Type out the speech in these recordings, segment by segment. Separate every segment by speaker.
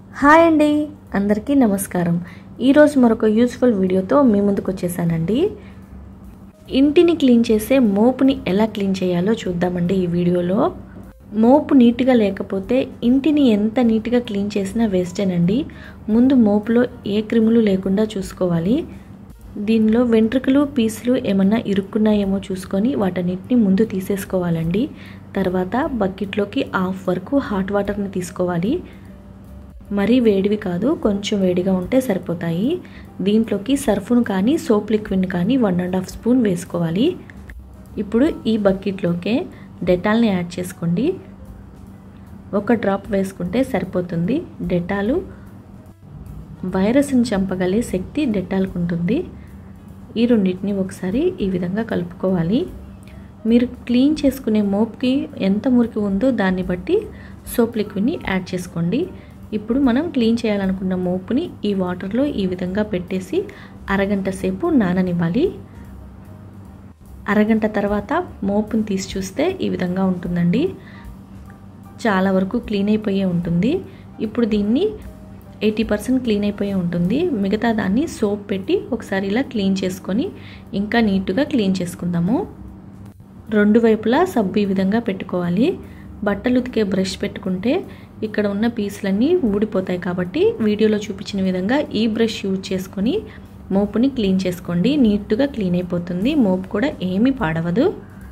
Speaker 1: hi అండి అందరికీ నమస్కారం ఈరోజు మరొక యూస్ఫుల్ వీడియోతో మీ ముందుకు వచ్చేసానండి ఇంటిని క్లీన్ చేసే మోపుని ఎలా క్లీన్ చేయాలో చూద్దామండి ఈ వీడియోలో మోపు నీట్గా లేకపోతే ఇంటిని ఎంత నీట్గా క్లీన్ చేసినా వేస్టేనండి ముందు మోపులో ఏ క్రిములు లేకుండా చూసుకోవాలి దీనిలో వెంట్రుకలు పీసులు ఏమన్నా ఇరుక్కున్నాయేమో చూసుకొని వాటన్నిటిని ముందు తీసేసుకోవాలండి తర్వాత బకెట్లోకి హాఫ్ వరకు హాట్ వాటర్ని తీసుకోవాలి మరీ వేడివి కాదు కొంచెం వేడిగా ఉంటే సరిపోతాయి దీంట్లోకి సర్ఫ్ను కానీ సోప్ లిక్విడ్ని కానీ వన్ అండ్ హాఫ్ స్పూన్ వేసుకోవాలి ఇప్పుడు ఈ బకెట్లోకే డెటాల్ని యాడ్ చేసుకోండి ఒక డ్రాప్ వేసుకుంటే సరిపోతుంది డెటాలు వైరస్ని చంపగలే శక్తి డెటాల్కు ఉంటుంది ఈ రెండింటిని ఒకసారి ఈ విధంగా కలుపుకోవాలి మీరు క్లీన్ చేసుకునే మోప్కి ఎంత మురికి ఉందో దాన్ని బట్టి సోప్ లిక్విడ్ని యాడ్ చేసుకోండి ఇప్పుడు మనం క్లీన్ చేయాలనుకున్న మోపుని ఈ వాటర్లో ఈ విధంగా పెట్టేసి అరగంట సేపు నాననివ్వాలి అరగంట తర్వాత మోపుని తీసి చూస్తే ఈ విధంగా ఉంటుందండి చాలా వరకు క్లీన్ అయిపోయే ఉంటుంది ఇప్పుడు దీన్ని ఎయిటీ పర్సెంట్ క్లీన్ అయిపోయి ఉంటుంది మిగతా దాన్ని సోప్ పెట్టి ఒకసారి ఇలా క్లీన్ చేసుకొని ఇంకా నీట్గా క్లీన్ చేసుకుందాము రెండు వైపులా సబ్బు ఈ విధంగా పెట్టుకోవాలి బట్టలు ఉతికే బ్రష్ పెట్టుకుంటే ఇక్కడ ఉన్న పీసులన్నీ ఊడిపోతాయి కాబట్టి వీడియోలో చూపించిన విధంగా ఈ బ్రష్ యూజ్ చేసుకొని మోపుని క్లీన్ చేసుకోండి నీట్గా క్లీన్ అయిపోతుంది మోపు కూడా ఏమీ పాడవదు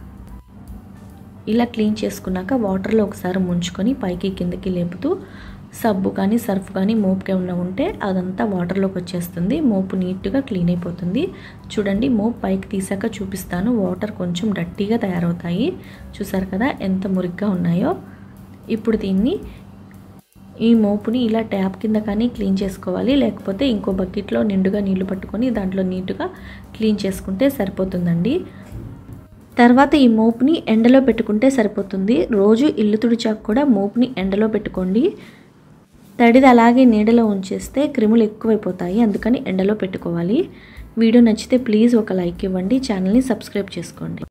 Speaker 1: ఇలా క్లీన్ చేసుకున్నాక వాటర్లో ఒకసారి ముంచుకొని పైకి కిందకి లేపుతూ సబ్బు కానీ సర్ఫ్ కానీ మోపుకి ఏమన్నా ఉంటే అదంతా వాటర్లోకి వచ్చేస్తుంది మోపు నీట్గా క్లీన్ అయిపోతుంది చూడండి మోపు పైకి తీసాక చూపిస్తాను వాటర్ కొంచెం డట్టీగా తయారవుతాయి చూసారు కదా ఎంత మురిగ్గా ఉన్నాయో ఇప్పుడు దీన్ని ఈ మోపుని ఇలా ట్యాప్ కింద కానీ క్లీన్ చేసుకోవాలి లేకపోతే ఇంకో బకెట్లో నిండుగా నీళ్లు పట్టుకొని దాంట్లో నీట్గా క్లీన్ చేసుకుంటే సరిపోతుందండి తర్వాత ఈ మోపుని ఎండలో పెట్టుకుంటే సరిపోతుంది రోజు ఇల్లు తుడిచాక కూడా మోపుని ఎండలో పెట్టుకోండి తడిది అలాగే నీడలో ఉంచేస్తే క్రిములు ఎక్కువైపోతాయి అందుకని ఎండలో పెట్టుకోవాలి వీడియో నచ్చితే ప్లీజ్ ఒక లైక్ ఇవ్వండి ఛానల్ని సబ్స్క్రైబ్ చేసుకోండి